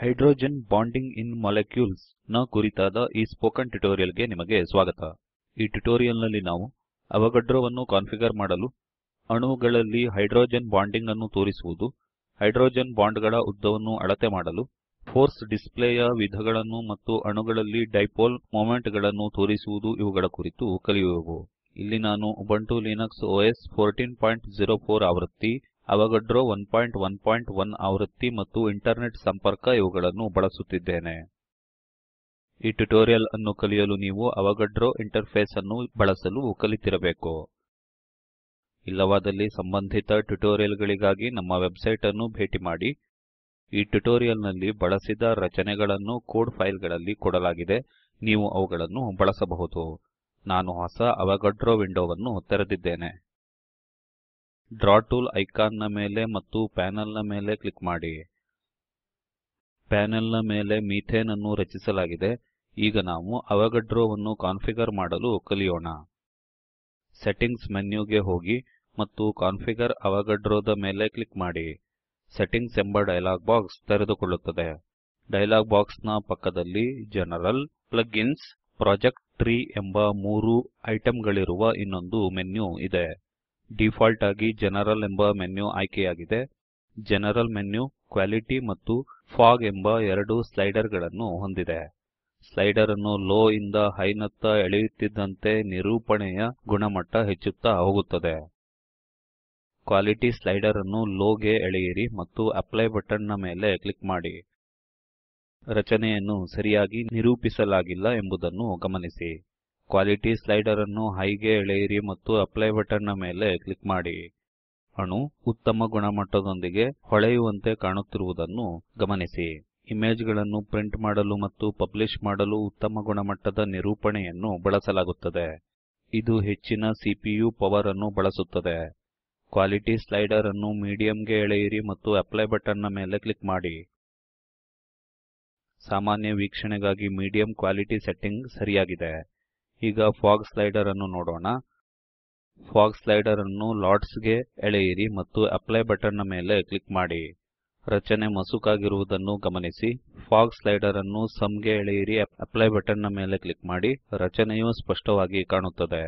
hydrogen bonding ಇನ್ molecules ನ ಕುರಿತಾದ ಈ ಸ್ಪೋಕನ್ ಟ್ಯುಟೋರಿಯಲ್ ಗೆ ನಿಮಗೆ ಸ್ವಾಗತ ಈ ಟ್ಯುಟೋರಿಯಲ್ ನಲ್ಲಿ ನಾವು ಅವಗಡ್ರೋವನ್ನು ಕಾನ್ಫಿಗರ್ ಮಾಡಲು ಅಣುಗಳಲ್ಲಿ ಹೈಡ್ರೋಜನ್ ಬಾಂಡಿಂಗ್ ಅನ್ನು ತೋರಿಸುವುದು ಹೈಡ್ರೋಜನ್ ಬಾಂಡ್ ಗಳ ಉದ್ದವನ್ನು ಅಳತೆ ಮಾಡಲು ಫೋರ್ಸ್ ಡಿಸ್ಪ್ಲೇ ಯ ವಿಧಗಳನ್ನು ಮತ್ತು ಅಣುಗಳಲ್ಲಿ ಡೈಪೋಲ್ ಮೊಮೆಂಟ್ ಗಳನ್ನು ತೋರಿಸುವುದು ಇವುಗಳ ಕುರಿತು ಕಲಿಯುವೆವು ಇಲ್ಲಿ ನಾನು ಉಬುಂಟು ಲಿನಕ್ಸ್ ಒಎಸ್ 1404 ಆವೃತ್ತಿ ಅವಗಡ್ರೋ 111 ಆವೃತ್ತಿ ಮತ್ತು ಇಂಟರ್ನೆಟ್ ಸಂಪರ್ಕ ಇವುಗಳನ್ನು ಬಳಸುತ್ತಿದ್ದೇನೆ ಈ ಟ್ಯುಟೋರಿಯಲ್ ಅನ್ನು ಕಲಿಯಲು ನೀವು ಅವಗಡ್ರೋ ಇಂಟರ್ಫೇಸ್ ಅನ್ನು ಬಳಸಲು ಕಲಿತಿರಬೇಕು ಇಲ್ಲವಾದಲ್ಲಿ ಸಂಬಂಧಿತ ಟ್ಯುಟೋರಿಯಲ್ ಗಳಿಗಾಗಿ ನಮ್ಮ ವೆಬ್ಸೈಟ್ ಅನ್ನು ಭೇಟಿ ಮಾಡಿ ಈ ಟ್ಯುಟೋರಿಯಲ್ ನಲ್ಲಿ ಬಳಸಿದ ರಚನೆಗಳನ್ನು ಕೋಡ್ ಫೈಲ್ ಗಳಲ್ಲಿ ಕೊಡಲಾಗಿದೆ ನೀವು ಅವುಗಳನ್ನು ಬಳಸಬಹುದು ನಾನು ಹೊಸ ಅವಗಡ್ರೋ ವಿಂಡೋವನ್ನು ತೆರೆದಿದ್ದೇನೆ ಡ್ರಾ ಟೂಲ್ ಐಕಾನ್ ನ ಮೇಲೆ ಮತ್ತು ಪ್ಯಾನೆಲ್ ನ ಮೇಲೆ ಕ್ಲಿಕ್ ಮಾಡಿ ಪ್ಯಾನೆಲ್ ನ ಮೇಲೆ ಮೀಥೇನ್ ಅನ್ನು ರಚಿಸಲಾಗಿದೆ ಈಗ ನಾವು ಅವಗಡ್ರೋವನ್ನು ಕಾನ್ಫಿಗರ್ ಮಾಡಲು ಕಲಿಯೋಣ ಸೆಟ್ಟಿಂಗ್ಸ್ ಮೆನ್ಯುಗೆ ಹೋಗಿ ಮತ್ತು ಕಾನ್ಫಿಗರ್ ಅವಗಡ್ರೋದ ಮೇಲೆ ಕ್ಲಿಕ್ ಮಾಡಿ ಸೆಟ್ಟಿಂಗ್ಸ್ ಎಂಬ ಡಯಲಾಗ್ ಬಾಕ್ಸ್ ತೆರೆದುಕೊಳ್ಳುತ್ತದೆ ಡಯಲಾಗ್ ಬಾಕ್ಸ್ ನ ಪಕ್ಕದಲ್ಲಿ ಜನರಲ್ ಪ್ಲಗ್-ಇನ್ಸ್ ಪ್ರೊಜೆಕ್ಟ್ ಟ್ರೀ ಎಂಬ ಮೂರು ಐಟಂ ಗಳಿರುವ ಇನ್ನೊಂದು ಮೆನ್ಯು ಇದೆ ಡಿಫಾಲ್ಟ್ ಆಗಿ ಜನರಲ್ ಎಂಬ ಮೆನ್ಯು ಆಯ್ಕೆಯಾಗಿದೆ ಜನರಲ್ ಮೆನ್ಯು ಕ್ವಾಲಿಟಿ ಮತ್ತು ಫಾಗ್ ಎಂಬ ಎರಡು ಸ್ಲೈಡರ್ ಗಳನ್ನು ಹೊಂದಿದೆ ಸ್ಲೈಡರ್ ಅನ್ನು ಲೋ ಇಂದ ಹೈ ನತ್ತ ಎಳೆಯುತ್ತಿದ್ದಂತೆ ನಿರೂಪಣೆಯ ಗುಣಮಟ್ಟ ಹೆಚ್ಚುತ್ತಾ ಹೋಗುತ್ತದೆ ಕ್ವಾಲಿಟಿ ಸ್ಲೈಡರ್ ಅನ್ನು ಲೋ ಗೆ ಎಳೆಯಿರಿ ಮತ್ತು ಅಪ್ಲೈ ಬಟನ್ ನ ಮೇಲೆ ಕ್ಲಿಕ್ ಮಾಡಿ ರಚನೆಯನ್ನು ಸರಿಯಾಗಿ ನಿರೂಪಿಸಲಾಗಿಲ್ಲ ಎಂಬುದನ್ನು ಗಮನಿಸಿ ಕ್ವಾಲಿಟಿ ಸ್ಲೈಡರ್ ಅನ್ನು ಹೈ ಗೆ ಎಳೆಯಿರಿ ಮತ್ತು ಅಪ್ಲೈ ಬಟನ್ ನ ಮೇಲೆ ಕ್ಲಿಕ್ ಮಾಡಿ ಅಣು ಉತ್ತಮ ಗುಣಮಟ್ಟದೊಂದಿಗೆ ಹೊಳೆಯುವಂತೆ ಕಾಣುತ್ತಿರುವುದನ್ನು ಗಮನಿಸಿ ಇಮೇಜ್ ಗಳನ್ನು ಪ್ರಿಂಟ್ ಮಾಡಲು ಮತ್ತು ಪಬ್ಲಿಷ್ ಮಾಡಲು ಉತ್ತಮ ಗುಣಮಟ್ಟದ ನಿರೂಪಣೆಯನ್ನು ಬಳಸಲಾಗುತ್ತದೆ ಇದು ಹೆಚ್ಚಿನ ಸಿಪಿಯು ಪವರ್ ಅನ್ನು ಬಳಸುತ್ತದೆ ಕ್ವಾಲಿಟಿ ಸ್ಲೈಡರ್ ಅನ್ನು ಮೀಡಿಯಂ ಗೆ ಎಳೆಯಿರಿ ಮತ್ತು ಅಪ್ಲೈ ಬಟನ್ ನ ಮೇಲೆ ಕ್ಲಿಕ್ ಮಾಡಿ ಸಾಮಾನ್ಯ ವೀಕ್ಷಣೆಗಾಗಿ ಮೀಡಿಯಂ ಕ್ವಾಲಿಟಿ ಸೆಟ್ಟಿಂಗ್ ಸರಿಯಾಗಿದೆ ಈಗ ಫಾಗ್ ಸ್ಲೈಡರ್ ಅನ್ನು ನೋಡೋಣ ಫಾಗ್ ಸ್ಲೈಡರ್ ಅನ್ನು ಲಾಟ್ಸ್ ಗೆ ಎಳೆಯಿರಿ ಮತ್ತು ಅಪ್ಲೈ ಬಟನ್ ನ ಮೇಲೆ ಕ್ಲಿಕ್ ಮಾಡಿ ರಚನೆ ಮಸುಕಾಗಿರುವುದನ್ನು ಗಮನಿಸಿ ಫಾಗ್ ಸ್ಲೈಡರ್ ಅನ್ನು ಸಮ್ ಗೆ ಎಳೆಯಿರಿ ಅಪ್ಲೈ ಬಟನ್ ನ ಮೇಲೆ ಕ್ಲಿಕ್ ಮಾಡಿ ರಚನೆಯು ಸ್ಪಷ್ಟವಾಗಿ ಕಾಣುತ್ತದೆ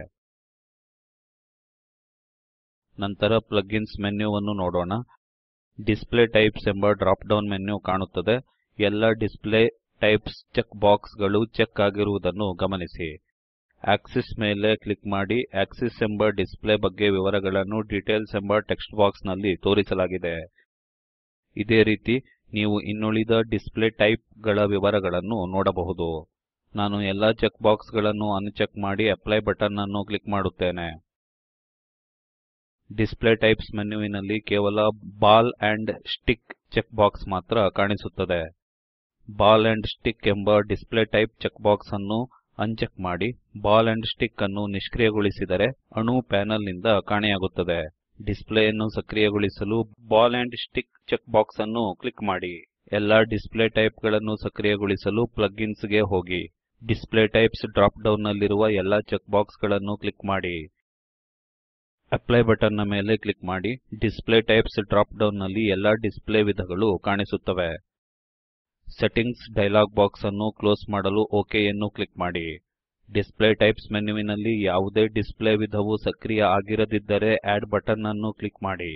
ನಂತರ ಪ್ಲಗ್-ಇನ್ಸ್ ಮೆನ್ಯುವನ್ನು ನೋಡೋಣ ಡಿಸ್ಪ್ಲೇ ಟೈಪ್ಸ್ ಎಂಬ ಡ್ರಾಪ್ ಡೌನ್ ಮೆನ್ಯು ಕಾಣುತ್ತದೆ ಎಲ್ಲ ಡಿಸ್ಪ್ಲೇ ಟೈಪ್ಸ್ ಚೆಕ್ ಬಾಕ್ಸ್ ಗಳು ಚೆಕ್ ಆಗಿರುವುದನ್ನು ಗಮನಿಸಿ ಆಕ್ಸಿಸ್ ಮೇಲೆ ಕ್ಲಿಕ್ ಮಾಡಿ ಆಕ್ಸಿಸ್ ಎಂಬ ಡಿಸ್ಪ್ಲೇ ಬಗ್ಗೆ ವಿವರಗಳನ್ನು ಡೀಟೇಲ್ಸ್ ಎಂಬ ಟೆಕ್ಸ್ಟ್ ಬಾಕ್ಸ್ ನಲ್ಲಿ ತೋರಿಸಲಾಗಿದೆ ಇದೇ ರೀತಿ ನೀವು ಇನ್ನುಳಿದ ಡಿಸ್ಪ್ಲೇ ಟೈಪ್ ಗಳ ವಿವರಗಳನ್ನು ನೋಡಬಹುದು ನಾನು ಎಲ್ಲಾ ಚೆಕ್ ಬಾಕ್ಸ್ ಗಳನ್ನು ಅನ್ಚೆಕ್ ಮಾಡಿ ಅಪ್ಲೈ ಬಟನ್ ಅನ್ನು ಕ್ಲಿಕ್ ಮಾಡುತ್ತೇನೆ ಡಿಸ್ಪ್ಲೇ ಟೈಪ್ಸ್ ಮೆನ್ಯುವಿನಲ್ಲಿ ಕೇವಲ ball and stick check box ಮಾತ್ರ ಕಾಣಿಸುತ್ತದೆ ಬಾಲ್ ಆಂಡ್ ಸ್ಟಿಕ್ ಎಂಬ ಡಿಸ್ಪ್ಲೇ ಟೈಪ್ ಚೆಕ್ ಬಾಕ್ಸ್ ಅನ್ನು ಅನ್ಚೆಕ್ ಮಾಡಿ ಬಾಲ್ ಆಂಡ್ ಸ್ಟಿಕ್ ಅನ್ನು ನಿಷ್ಕ್ರಿಯಗೊಳಿಸಿದರೆ ಅಣು ಪ್ಯಾನೆಲ್ ನಿಂದ ಕಾಣೆಯಾಗುತ್ತದೆ ಡಿಸ್ಪ್ಲೇ ಅನ್ನು ಸಕ್ರಿಯಗೊಳಿಸಲು ball and stick check box ಅನ್ನು ಕ್ಲಿಕ್ ಮಾಡಿ ಎಲ್ಲಾ ಡಿಸ್ಪ್ಲೇ ಟೈಪ್ ಗಳನ್ನು ಸಕ್ರಿಯಗೊಳಿಸಲು ಪ್ಲಗ್-ಇನ್ಸ್ ಗೆ ಹೋಗಿ ಡಿಸ್ಪ್ಲೇ ಟೈಪ್ಸ್ ಡ್ರಾಪ್ ಡೌನ್ ನಲ್ಲಿರುವ ಎಲ್ಲಾ ಚೆಕ್ ಬಾಕ್ಸ್ ಗಳನ್ನು ಕ್ಲಿಕ್ ಮಾಡಿ ಅಪ್ಲೈ ಬಟನ್ ನ ಮೇಲೆ ಕ್ಲಿಕ್ ಮಾಡಿ ಡಿಸ್ಪ್ಲೇ ಟೈಪ್ಸ್ ಡ್ರಾಪ್ ಡೌನ್ ನಲ್ಲಿ ಎಲ್ಲಾ ಡಿಸ್ಪ್ಲೇ ವಿಧಗಳು ಕಾಣಿಸುತ್ತವೆ ಸೆಟ್ಟಿಂಗ್ಸ್ ಡಯಲಾಗ್ ಬಾಕ್ಸ್ ಅನ್ನು ಕ್ಲೋಸ್ ಮಾಡಲು ಒಕ್ ಯನ್ನು ಕ್ಲಿಕ್ ಮಾಡಿ ಡಿಸ್ಪ್ಲೇ ಟೈಪ್ಸ್ ಮೆನ್ಯುವಿನಲ್ಲಿ ಯಾವುದೇ ಡಿಸ್ಪ್ಲೇ ವಿಧವು ಸಕ್ರಿಯ ಆಗಿರದಿದ್ದರೆ ಆಡ್ ಬಟನ್ ಅನ್ನು ಕ್ಲಿಕ್ ಮಾಡಿ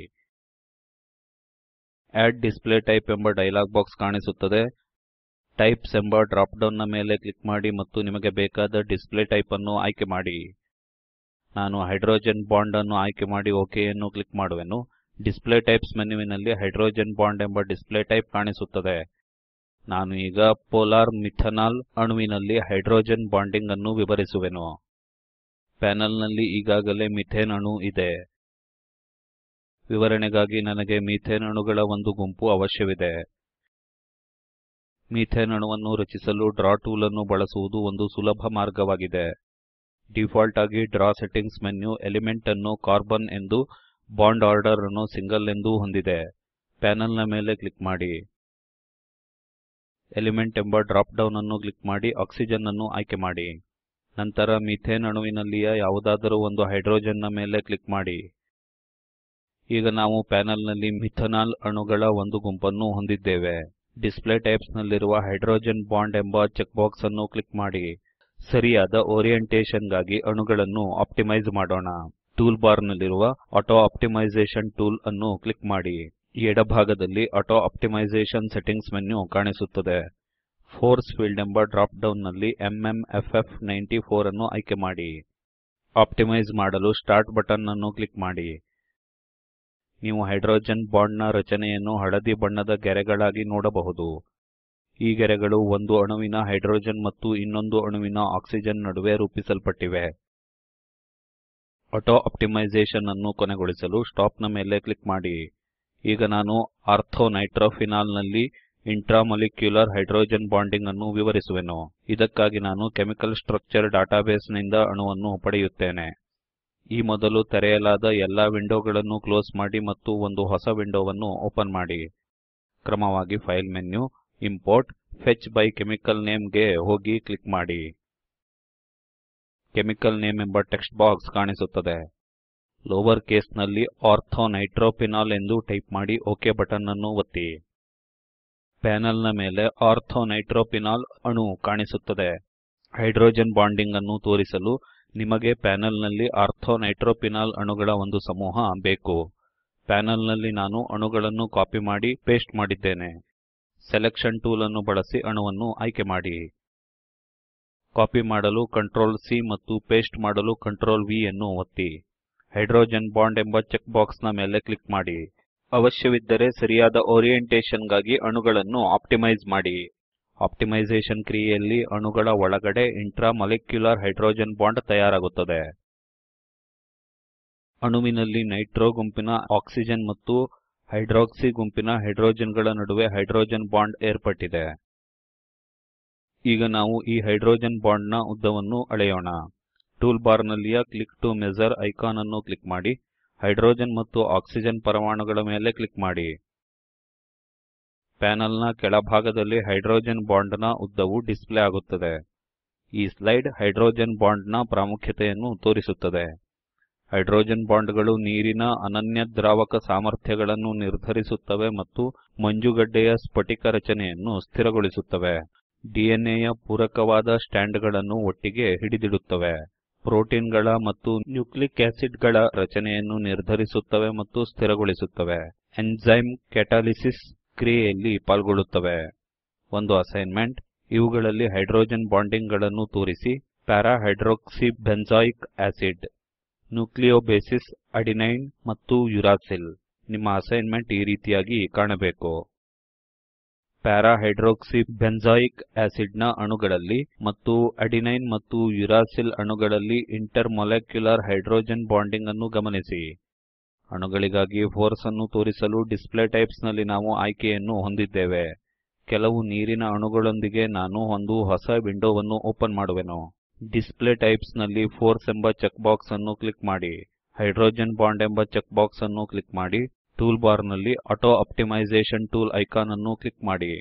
ಆಡ್ ಡಿಸ್ಪ್ಲೇ ಟೈಪ್ ಎಂಬ ಡಯಲಾಗ್ ಬಾಕ್ಸ್ ಕಾಣಿಸುತ್ತದೆ ಟೈಪ್ಸ್ ಎಂಬ ಡ್ರಾಪ್ ಡೌನ್ ನ ಮೇಲೆ ಕ್ಲಿಕ್ ಮಾಡಿ ಮತ್ತು ನಿಮಗೆ ಬೇಕಾದ ಡಿಸ್ಪ್ಲೇ ಟೈಪ್ ಅನ್ನು ಆಯ್ಕೆ ಮಾಡಿ ನಾನು ಹೈಡ್ರೋಜನ್ ಬಾಂಡ್ ಅನ್ನು ಆಯ್ಕೆ ಮಾಡಿ ಒಕ್ ಯನ್ನು ಕ್ಲಿಕ್ ಮಾಡುವೆನು ಡಿಸ್ಪ್ಲೇ ಟೈಪ್ಸ್ ಮೆನ್ಯುವಿನಲ್ಲಿ ಹೈಡ್ರೋಜನ್ ಬಾಂಡ್ ಎಂಬ ಡಿಸ್ಪ್ಲೇ ಟೈಪ್ ಕಾಣಿಸುತ್ತದೆ ನಾನು ಈಗ ಪೋಲಾರ್ ಮಿಥನಾಲ್ ಅಣುವಿನಲ್ಲಿ ಹೈಡ್ರೋಜನ್ ಬಾಂಡಿಂಗ್ ಅನ್ನು ವಿವರಿಸುವೆನು ಪ್ಯಾನೆಲ್ ನಲ್ಲಿ ಈಗಾಗಲೇ ಮಿಥೇನ್ ಅಣು ಇದೆ ವಿವರಣೆಗಾಗಿ ನನಗೆ ಮೀಥೇನ್ ಅಣುಗಳ ಒಂದು ಗುಂಪು ಅವಶ್ಯವಿದೆ ಮೀಥೇನ್ ಅಣುವನ್ನು ರಚಿಸಲು ಡ್ರಾ ಟೂಲ್ ಅನ್ನು ಬಳಸುವುದು ಒಂದು ಸುಲಭ ಮಾರ್ಗವಾಗಿದೆ ಡಿಫಾಲ್ಟ್ ಆಗಿ ಡ್ರಾ ಸೆಟ್ಟಿಂಗ್ಸ್ ಮೆನ್ಯು ಎಲಿಮೆಂಟ್ ಅನ್ನು ಕಾರ್ಬನ್ ಎಂದು ಬಾಂಡ್ ಆರ್ಡರ್ ಅನ್ನು ಸಿಂಗಲ್ ಎಂದು ಹೊಂದಿದೆ ಪ್ಯಾನೆಲ್ ನ ಮೇಲೆ ಕ್ಲಿಕ್ ಮಾಡಿ ಎಲಿಮೆಂಟ್ ಎಂಬ ಡ್ರಾಪ್ ಡೌನ್ ಅನ್ನು ಕ್ಲಿಕ್ ಮಾಡಿ ಆಕ್ಸಿಜನ್ ಅನ್ನು ಆಯ್ಕೆ ಮಾಡಿ ನಂತರ ಮೀಥೇನ್ ಅಣುವಿನಲ್ಲಿಯ ಯಾವುದಾದರೂ ಒಂದು ಹೈಡ್ರೋಜನ್ ನ ಮೇಲೆ ಕ್ಲಿಕ್ ಮಾಡಿ ಈಗ ನಾವು ಪ್ಯಾನೆಲ್ ನಲ್ಲಿ ಮಿಥನಾಲ್ ಅಣುಗಳ ಒಂದು ಗುಂಪನ್ನು ಹೊಂದಿದ್ದೇವೆ ಡಿಸ್ಪ್ಲೇ ಟೈಪ್ಸ್ ನಲ್ಲಿರುವ ಹೈಡ್ರೋಜನ್ ಬಾಂಡ್ ಎಂಬ ಚೆಕ್ ಬಾಕ್ಸ್ ಅನ್ನು ಕ್ಲಿಕ್ ಮಾಡಿ ಸರಿಯಾದ ಓರಿಯೆಂಟೇಶನ್ ಗಾಗಿ ಅಣುಗಳನ್ನು ಆಪ್ಟಿಮೈಜ್ ಮಾಡೋಣ ಟೂಲ್ ಬಾರ್ ನಲ್ಲಿರುವ ಆಟೋ ಆಪ್ಟಿಮೈಜೇಷನ್ ಟೂಲ್ ಅನ್ನು ಕ್ಲಿಕ್ ಮಾಡಿ ಎಡಭಾಗದಲ್ಲಿ ಆಟೋ ಆಪ್ಟಿಮೈಜೇಷನ್ ಸೆಟ್ಟಿಂಗ್ಸ್ ಮೆನ್ಯು ಕಾಣಿಸುತ್ತದೆ ಫೋರ್ಸ್ ಫೀಲ್ಡ್ ಎಂಬ ಡ್ರಾಪ್ ಡೌನ್ ನಲ್ಲಿ MMFF94 ಅನ್ನು ಆಯ್ಕೆ ಮಾಡಿ ಆಪ್ಟಿಮೈಜ್ ಮಾಡಲು ಸ್ಟಾರ್ಟ್ ಬಟನ್ ಅನ್ನು ಕ್ಲಿಕ್ ಮಾಡಿ ನೀವು ಹೈಡ್ರೋಜನ್ ಬಾಂಡ್ ನ ರಚನೆಯನ್ನು ಹಳದಿ ಬಣ್ಣದ ಗೆರೆಗಳಾಗಿ ನೋಡಬಹುದು ಈ ಗೆರೆಗಳು ಒಂದು ಅಣುವಿನ ಹೈಡ್ರೋಜನ್ ಮತ್ತು ಇನ್ನೊಂದು ಅಣುವಿನ ಆಕ್ಸಿಜನ್ ನಡುವೆ ರೂಪಿಸಲ್ಪಟ್ಟಿವೆ ಆಟೋ ಆಪ್ಟಿಮೈಜೇಷನ್ ಅನ್ನು ಕೊನೆಗೊಳಿಸಲು ಸ್ಟಾಪ್ ನ ಮೇಲೆ ಕ್ಲಿಕ್ ಮಾಡಿ ಈಗ ನಾನು ಆರ್ಥೋ ನೈಟ್ರೋಫಿನಾಲ್ ನಲ್ಲಿ ಇಂಟ್ರಾಮಾಲಿಕ್ಯುಲರ್ ಹೈಡ್ರೋಜನ್ ಬಾಂಡಿಂಗ್ ಅನ್ನು ವಿವರಿಸುವೆನು ಇದಕ್ಕಾಗಿ ನಾನು ಕೆಮಿಕಲ್ ಸ್ಟ್ರಕ್ಚರ್ ಡಾಟಾಬೇಸ್ ನಿಂದ ಅಣುವನ್ನು ಪಡೆಯುತ್ತೇನೆ ಈ ಮೊದಲು ತೆರೆಯಲಾದ ಎಲ್ಲಾ ವಿಂಡೋಗಳನ್ನು ಕ್ಲೋಸ್ ಮಾಡಿ ಮತ್ತು ಒಂದು ಹೊಸ ವಿಂಡೋವನ್ನು ಓಪನ್ ಮಾಡಿ ಕ್ರಮವಾಗಿ file menu import fetch by chemical name ಗೆ ಹೋಗಿ ಕ್ಲಿಕ್ ಮಾಡಿ ಕೆಮಿಕಲ್ ನೇಮ್ ಎಂಬ ಟೆಕ್ಸ್ಟ್ ಬಾಕ್ಸ್ ಕಾಣಿಸುತ್ತದೆ ಲೋವರ್ ಕೇಸ್ ನಲ್ಲಿ ಆರ್ಥೋ ನೈಟ್ರೋಫಿನಾಲ್ ಎಂದು ಟೈಪ್ ಮಾಡಿ ಒಕ್ ಬಟನ್ ಅನ್ನು ಒತ್ತಿ ಪ್ಯಾನೆಲ್ ನ ಮೇಲೆ ಆರ್ಥೋ ನೈಟ್ರೋಫಿನಾಲ್ ಅಣು ಕಾಣಿಸುತ್ತದೆ ಹೈಡ್ರೋಜನ್ ಬಾಂಡಿಂಗ್ ಅನ್ನು ತೋರಿಸಲು ನಿಮಗೆ ಪ್ಯಾನೆಲ್ ನಲ್ಲಿ ಆರ್ಥೋ ನೈಟ್ರೋಫಿನಾಲ್ ಅಣುಗಳ ಒಂದು ಸಮೂಹ ಬೇಕು ಪ್ಯಾನೆಲ್ ನಲ್ಲಿ ನಾನು ಅಣುಗಳನ್ನು ಕಾಪಿ ಮಾಡಿ ಪೇಸ್ಟ್ ಮಾಡಿದ್ದೇನೆ ಸೆಲೆಕ್ಷನ್ ಟೂಲ್ ಅನ್ನು ಬಳಸಿ ಅಣುವನ್ನು ಆಯ್ಕೆ ಮಾಡಿ ಕಾಪಿ ಮಾಡಲು Ctrl C ಮತ್ತು ಪೇಸ್ಟ್ ಮಾಡಲು Ctrl V ಅನ್ನು ಒತ್ತಿ ಹೈಡ್ರೋಜನ್ ಬಾಂಡ್ ಎಂಬ ಚೆಕ್ ಬಾಕ್ಸ್ ನ ಮೇಲೆ ಕ್ಲಿಕ್ ಮಾಡಿ ಅವಶ್ಯವಿದ್ದರೆ ಸರಿಯಾದ ಓರಿಯೆಂಟೇಶನ್ ಗಾಗಿ ಅಣುಗಳನ್ನು ಆಪ್ಟಿಮೈಜ್ ಮಾಡಿ ಆಪ್ಟಿಮೈಜೇಷನ್ ಕ್ರಿಯೆಯಲ್ಲಿ ಅಣುಗಳ ಒಳಗಡೆ ಇಂಟ್ರಾಮಾಲಿಕ್ಯುಲರ್ ಹೈಡ್ರೋಜನ್ ಬಾಂಡ್ ತಯಾರಾಗುತ್ತದೆ ಅಣುವಿನಲ್ಲಿ ನೈಟ್ರೋ ಗುಂಪಿನ ಆಕ್ಸಿಜನ್ ಮತ್ತು ಹೈಡ್ರಾಕ್ಸಿ ಗುಂಪಿನ ಹೈಡ್ರೋಜನ್ ಗಳ ನಡುವೆ ಹೈಡ್ರೋಜನ್ ಬಾಂಡ್ ಏರ್ಪಟ್ಟಿದೆ ಈಗ ನಾವು ಈ ಹೈಡ್ರೋಜನ್ ಬಾಂಡ್ ನ ಉದ್ದವನ್ನು ಅಳೆಯೋಣ ಟೂಲ್ ಬಾರ್ ನಲ್ಲಿಯ ಕ್ಲಿಕ್ ಟು ಮೆಜರ್ ಐಕಾನ್ ಅನ್ನು ಕ್ಲಿಕ್ ಮಾಡಿ ಹೈಡ್ರೋಜನ್ ಮತ್ತು ಆಕ್ಸಿಜನ್ ಪರಮಾಣುಗಳ ಮೇಲೆ ಕ್ಲಿಕ್ ಮಾಡಿ ಪ್ಯಾನೆಲ್ ನ ಕೆಳಭಾಗದಲ್ಲಿ ಹೈಡ್ರೋಜನ್ ಬಾಂಡ್ ನ ಉದ್ದವು ಡಿಸ್ಪ್ಲೇ ಆಗುತ್ತದೆ ಈ ಸ್ಲೈಡ್ ಹೈಡ್ರೋಜನ್ ಬಾಂಡ್ ನ ಪ್ರಾಮುಖ್ಯತೆಯನ್ನು ತೋರಿಸುತ್ತದೆ ಹೈಡ್ರೋಜನ್ ಬಾಂಡ್ ಗಳು ನೀರಿನ ಅನನ್ಯ ದ್ರಾವಕ ಸಾಮರ್ಥ್ಯಗಳನ್ನು ನಿರ್ಧರಿಸುತ್ತವೆ ಮತ್ತು ಮಂಜುಗಡ್ಡೆಯ ಸ್ಫಟಿಕ ರಚನೆಯನ್ನು ಸ್ಥಿರಗೊಳಿಸುತ್ತವೆ ಡಿಎನ್ಎ ಯ ಪೂರಕವಾದ ಸ್ಟ್ಯಾಂಡ್ ಗಳನ್ನು ಒಟ್ಟಿಗೆ ಹಿಡಿದಿಡುತ್ತವೆ ಪ್ರೋಟೀನ್ ಗಳ ಮತ್ತು ನ್ಯೂಕ್ಲಿಕ್ ಆಸಿಡ್ ಗಳ ರಚನೆಯನ್ನು ನಿರ್ಧರಿಸುತ್ತವೆ ಮತ್ತು ಸ್ಥಿರಗೊಳಿಸುತ್ತವೆ ಎನ್ಝೈಮ್ ಕ್ಯಾಟಾಲಿಸಿಸ್ ಕ್ರಿಯೆಯಲ್ಲಿ ಪಾಲ್ಗೊಳ್ಳುತ್ತವೆ ಒಂದು ಅಸೈನ್ಮೆಂಟ್ ಇವುಗಳಲ್ಲಿ ಹೈಡ್ರೋಜನ್ ಬಾಂಡಿಂಗ್ ಗಳನ್ನು ತೋರಿಸಿ para hydroxy benzoic acid nucleobases adenine ಮತ್ತು ಯುರಾಸಿಲ್ ನಿಮ್ಮ ಅಸೈನ್ಮೆಂಟ್ ಈ ರೀತಿಯಾಗಿ ಕಾಣಬೇಕು ಪ್ಯಾರಾ ಹೈಡ್ರಾಕ್ಸಿ ಬೆಂಜಾಯಿಕ್ ಆಸಿಡ್ ನ ಅಣುಗಳಲ್ಲಿ ಮತ್ತು ಅಡಿನೈನ್ ಮತ್ತು ಯುರಾಸಿಲ್ ಅಣುಗಳಲ್ಲಿ ಇಂಟರ್ ಮೊಲೆಕ್ಯುಲರ್ ಹೈಡ್ರೋಜನ್ ಬಾಂಡಿಂಗ್ ಅನ್ನು ಗಮನಿಸಿ ಅಣುಗಳಿಗಾಗಿ ಫೋರ್ಸ್ ಅನ್ನು ತೋರಿಸಲು ಡಿಸ್ಪ್ಲೇ ಟೈಪ್ಸ್ ನಲ್ಲಿ ನಾವು ಆಯ್ಕೆಯನ್ನು ಹೊಂದಿದ್ದೇವೆ ಕೆಲವು ನೀರಿನ ಅಣುಗಳೊಂದಿಗೆ ನಾನು ಒಂದು ಹೊಸ ವಿಂಡೋವನ್ನು ಓಪನ್ ಮಾಡುವೆನು ಡಿಸ್ಪ್ಲೇ ಟೈಪ್ಸ್ ನಲ್ಲಿ ಫೋರ್ಸ್ ಎಂಬ ಚೆಕ್ ಬಾಕ್ಸ್ ಅನ್ನು ಕ್ಲಿಕ್ ಮಾಡಿ ಹೈಡ್ರೋಜನ್ ಬಾಂಡ್ ಎಂಬ ಚೆಕ್ ಬಾಕ್ಸ್ ಅನ್ನು ಕ್ಲಿಕ್ ಮಾಡಿ ಟೂಲ್ ಬಾರ್ ನಲ್ಲಿ ಆಟೋ ಆಪ್ಟಿಮೈಜೇಷನ್ ಟೂಲ್ ಐಕಾನ್ ಅನ್ನು ಕ್ಲಿಕ್ ಮಾಡಿ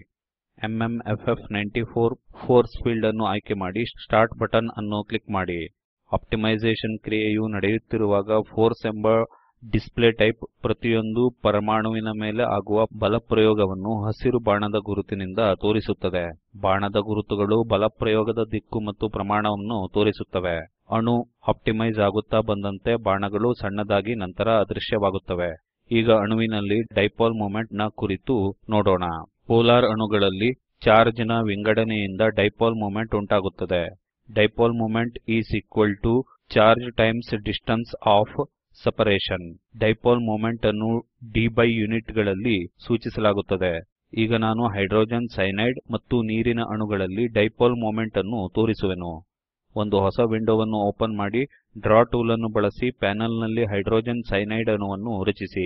MMFF94 ಫೋರ್ಸ್ ಫೀಲ್ಡ್ ಅನ್ನು ಆಯ್ಕೆ ಮಾಡಿ ಸ್ಟಾರ್ಟ್ ಬಟನ್ ಅನ್ನು ಕ್ಲಿಕ್ ಮಾಡಿ ಆಪ್ಟಿಮೈಜೇಷನ್ ಕ್ರಿಯೆಯು ನಡೆಯುತ್ತಿರುವಾಗ ಫೋರ್ಸ್ ಎಂಬ ಡಿಸ್ಪ್ಲೇ ಟೈಪ್ ಪ್ರತಿಯೊಂದು ಪರಮಾಣುವಿನ ಮೇಲೆ ಆಗುವ ಬಲಪ್ರಯೋಗವನ್ನು ಹಸಿರು ಬಾಣದ ಗುರುತಿನಿಂದ ತೋರಿಸುತ್ತದೆ ಬಾಣದ ಗುರುತುಗಳು ಬಲಪ್ರಯೋಗದ ದಿಕ್ಕು ಮತ್ತು ಪ್ರಮಾಣವನ್ನು ತೋರಿಸುತ್ತವೆ ಅಣು ಆಪ್ಟಿಮೈಜ್ ಆಗುತ್ತಾ ಬಂದಂತೆ ಬಾಣಗಳು ಸಣ್ಣದಾಗಿ ನಂತರ ಅದೃಶ್ಯವಾಗುತ್ತವೆ ಈಗ ಅಣುವಿನಲ್ಲಿ ಡೈಪೋಲ್ ಮೊಮೆಂಟ್ ನ ಕುರಿತು ನೋಡೋಣ ಪೋಲಾರ್ ಅಣುಗಳಲ್ಲಿ ಚಾರ್ಜ್ ನ ವಿಂಗಡಣೆಯಿಂದ ಡೈಪೋಲ್ ಮೊಮೆಂಟ್ ಉಂಟಾಗುತ್ತದೆ dipole moment is equal to charge times distance of separation dipole moment ಅನ್ನು ಡಿ ಬೈ ಯೂನಿಟ್ ಗಳಲ್ಲಿ ಸೂಚಿಸಲಾಗುತ್ತದೆ ಈಗ ನಾನು ಹೈಡ್ರೋಜನ್ ಸೈನೈಡ್ ಮತ್ತು ನೀರಿನ ಅಣುಗಳಲ್ಲಿ ಡೈಪೋಲ್ ಮೊಮೆಂಟ್ ಅನ್ನು ತೋರಿಸುವೆನು ಒಂದು ಹೊಸ ವಿಂಡೋವನ್ನು ಓಪನ್ ಮಾಡಿ ಡ್ರಾ ಟೂಲ್ ಅನ್ನು ಬಳಸಿ ಪ್ಯಾನೆಲ್ ನಲ್ಲಿ ಹೈಡ್ರೋಜನ್ ಸೈನೈಡ್ ಅಣುವನ್ನು ರಚಿಸಿ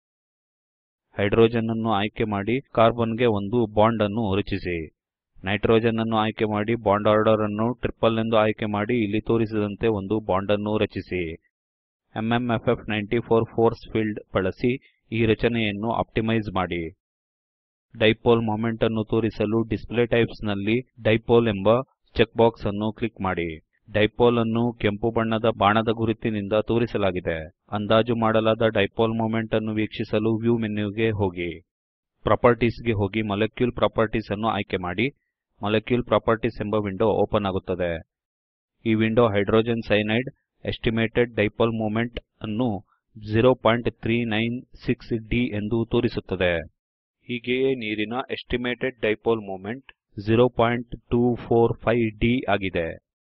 ಹೈಡ್ರೋಜನ್ ಅನ್ನು ಆಯ್ಕೆ ಮಾಡಿ ಕಾರ್ಬನ್ ಗೆ ಒಂದು ಬಾಂಡ್ ಅನ್ನು ರಚಿಸಿ ನೈಟ್ರೋಜನ್ ಅನ್ನು ಆಯ್ಕೆ ಮಾಡಿ ಬಾಂಡ್ ಆರ್ಡರ್ ಅನ್ನು ಟ್ರಿಪಲ್ ಎಂದು ಆಯ್ಕೆ ಮಾಡಿ ಇಲ್ಲಿ ತೋರಿಸಿದಂತೆ ಒಂದು ಬಾಂಡ್ ಅನ್ನು ರಚಿಸಿ MMFF94 ಫೋರ್ಸ್ ಫೀಲ್ಡ್ ಬಳಸಿ ಈ ರಚನೆಯನ್ನು ಆಪ್ಟಿಮೈಜ್ ಮಾಡಿ ಡೈಪೋಲ್ ಮೊಮೆಂಟ್ ಅನ್ನು ತೋರಿಸಲು ಡಿಸ್ಪ್ಲೇ ಟೈಪ್ಸ್ ನಲ್ಲಿ ಡೈಪೋಲ್ ಎಂಬ ಚೆಕ್ ಬಾಕ್ಸ್ ಅನ್ನು ಕ್ಲಿಕ್ ಮಾಡಿ ಡೈಪೋಲ್ ಅನ್ನು ಕೆಂಪು ಬಣ್ಣದ ಬಾಣದ ಗುರುತಿನಿಂದ ತೋರಿಸಲಾಗಿದೆ ಅಂದಾಜು ಮಾಡಲಾದ ಡೈಪೋಲ್ ಮೊಮೆಂಟ್ ಅನ್ನು ವೀಕ್ಷಿಸಲು ವ್ಯೂ ಮೆನ್ಯುಗೆ ಹೋಗಿ ಪ್ರಾಪರ್ಟೀಸ್ ಗೆ ಹೋಗಿ ಮಾಲಿಕ್ಯೂಲ್ ಪ್ರಾಪರ್ಟೀಸ್ ಅನ್ನು ಆಯ್ಕೆ ಮಾಡಿ ಮಾಲಿಕ್ಯೂಲ್ ಪ್ರಾಪರ್ಟೀಸ್ ಎಂಬ ವಿಂಡೋ ಓಪನ್ ಆಗುತ್ತದೆ ಈ window hydrogen cyanide estimated dipole moment ಅನ್ನು 0396 ಡಿ ಎಂದು ತೋರಿಸುತ್ತದೆ ಹೀಗೆಯೇ ನೀರಿನ ಎಸ್ಟಿಮೇಟೆಡ್ ಡೈಪೋಲ್ ಮೊಮೆಂಟ್ 0245 ಡಿ ಆಗಿದೆ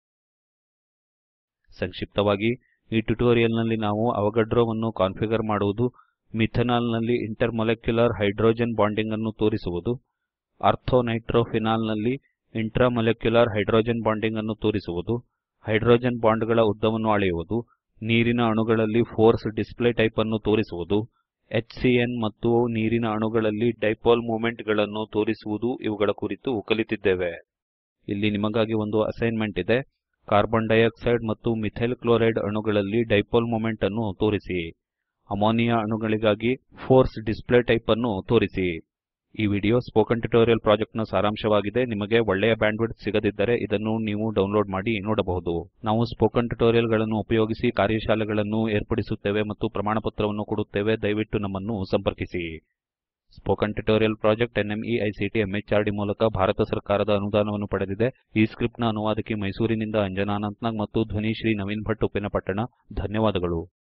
ಸಂಕ್ಷಿಪ್ತವಾಗಿ ಈ ಟ್ಯುಟೋರಿಯಲ್ ನಲ್ಲಿ ನಾವು ಅವಗಡ್ರೋವನ್ನು ಕಾನ್ಫಿಗರ್ ಮಾಡುವುದು ಮಿಥೆನಾಲ್ ನಲ್ಲಿ ಇಂಟರ್ಮಾಲಿಕ್ಯುಲರ್ ಹೈಡ್ರೋಜನ್ ಬಾಂಡಿಂಗ್ ಅನ್ನು ತೋರಿಸುವುದು ಆರ್ಥೊನೈಟ್ರೋಫಿನಾಲ್ ನಲ್ಲಿ ಇಂಟ್ರಾಮಾಲಿಕ್ಯುಲರ್ ಹೈಡ್ರೋಜನ್ ಬಾಂಡಿಂಗ್ ಅನ್ನು ತೋರಿಸುವುದು ಹೈಡ್ರೋಜನ್ ಬಾಂಡ್ ಗಳ ಉದ್ದವನ್ನು ಅಳೆಯುವುದು ನೀರಿನ ಅಣುಗಳಲ್ಲಿ ಫೋರ್ಸ್ ಡಿಸ್ಪ್ಲೇ ಟೈಪ್ ಅನ್ನು ತೋರಿಸುವುದು ಎಚ್ಸಿಎನ್ ಮತ್ತು ನೀರಿನ ಅಣುಗಳಲ್ಲಿ ಡೈಪೋಲ್ ಮೊಮೆಂಟ್ ಗಳನ್ನು ತೋರಿಸುವುದು ಇವುಗಳ ಕುರಿತು ಕಲಿತಿದ್ದೇವೆ ಇಲ್ಲಿ ನಿಮಗಾಗಿ ಒಂದು ಅಸೈನ್ಮೆಂಟ್ ಇದೆ ಕಾರ್ಬನ್ ಡೈಆಕ್ಸೈಡ್ ಮತ್ತು ಮಿಥೈಲ್ ಕ್ಲೋರೈಡ್ ಅಣುಗಳಲ್ಲಿ ಡೈಪೋಲ್ ಮೊಮೆಂಟ್ ಅನ್ನು ತೋರಿಸಿ ಅಮೋನಿಯಾ ಅಣುಗಳಿಗಾಗಿ ಫೋರ್ಸ್ ಡಿಸ್ಪ್ಲೇ ಟೈಪ್ ಅನ್ನು ತೋರಿಸಿ ಈ ವಿಡಿಯೋ ಸ್ಪೋಕನ್ ಟ್ಯುಟೋರಿಯಲ್ ಪ್ರಾಜೆಕ್ಟ್ ನ ಸಾರಾಂಶವಾಗಿದೆ ನಿಮಗೆ ಒಳ್ಳೆಯ ಬ್ಯಾಂಡ್ವಿಡ್ತ್ ಸಿಗದಿದ್ದರೆ ಇದನ್ನು ನೀವು ಡೌನ್ಲೋಡ್ ಮಾಡಿ ನೋಡಬಹುದು ನಾವು ಸ್ಪೋಕನ್ ಟ್ಯುಟೋರಿಯಲ್ ಗಳನ್ನು ಉಪಯೋಗಿಸಿ ಕಾರ್ಯಶಾಲೆಗಳನ್ನು ಏರ್ಪಡಿಸುತ್ತೇವೆ ಮತ್ತು ಪ್ರಮಾಣಪತ್ರವನ್ನು ಕೊಡುತ್ತೇವೆ ದಯವಿಟ್ಟು ನಮ್ಮನ್ನು ಸಂಪರ್ಕಿಸಿ spoken tutorial project NMEICT MHRD ಮೂಲಕ ಭಾರತ ಸರ್ಕಾರದ ಅನುದಾನವನ್ನು ಪಡೆದಿದೆ ಈ ಸ್ಕ್ರಿಪ್ಟ್ ನ ಅನುವಾದಕಿ ಮೈಸೂರಿನಿಂದ ಅಂಜನಾ ಅನಂತ್ನಾಗ್ ಮತ್ತು ಧ್ವನಿ ಶ್ರೀ ನವೀನ್ ಭಟ್ ಉಪ್ಪಿನಪಟ್ಟಣ ಧನ್ಯವಾದಗಳು